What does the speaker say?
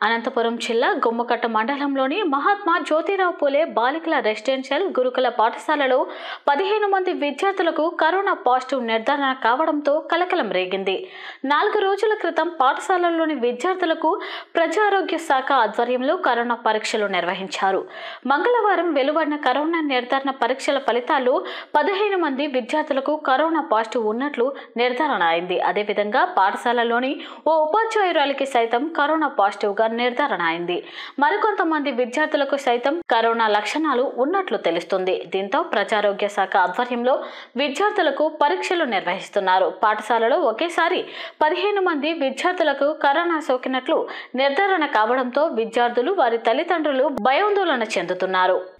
అనంతపురం జిల్లా గుమ్మకట్ట మండలంలోని మహాత్మా జ్యోతిరావు పూలే బాలికల రెసిడెన్షియల్ గురుకుల పాఠశాలలో పదిహేను మంది విద్యార్థులకు కరోనా పాజిటివ్ నిర్ధారణ కావడంతో కలకలం రేగింది నాలుగు రోజుల క్రితం పాఠశాలలోని విద్యార్థులకు ప్రజారోగ్య శాఖ ఆధ్వర్యంలో కరోనా పరీక్షలు నిర్వహించారు మంగళవారం వెలువడిన కరోనా నిర్ధారణ పరీక్షల ఫలితాల్లో పదిహేను మంది విద్యార్థులకు కరోనా పాజిటివ్ ఉన్నట్లు నిర్ధారణ అయింది అదేవిధంగా పాఠశాలలోని ఓ ఉపాధ్యాయురాలికి సైతం కరోనా పాజిటివ్ గా నిర్ధారణ అయింది మరికొంతమంది విద్యార్థులకు సైతం కరోనా లక్షణాలు ఉన్నట్లు తెలుస్తుంది దీంతో ప్రజారోగ్య శాఖ ఆధ్వర్యంలో విద్యార్థులకు పరీక్షలు నిర్వహిస్తున్నారు పాఠశాలలో ఒకేసారి పదిహేను మంది విద్యార్థులకు కరోనా సోకినట్లు నిర్ధారణ కావడంతో విద్యార్థులు వారి తల్లిదండ్రులు భయాందోళన చెందుతున్నారు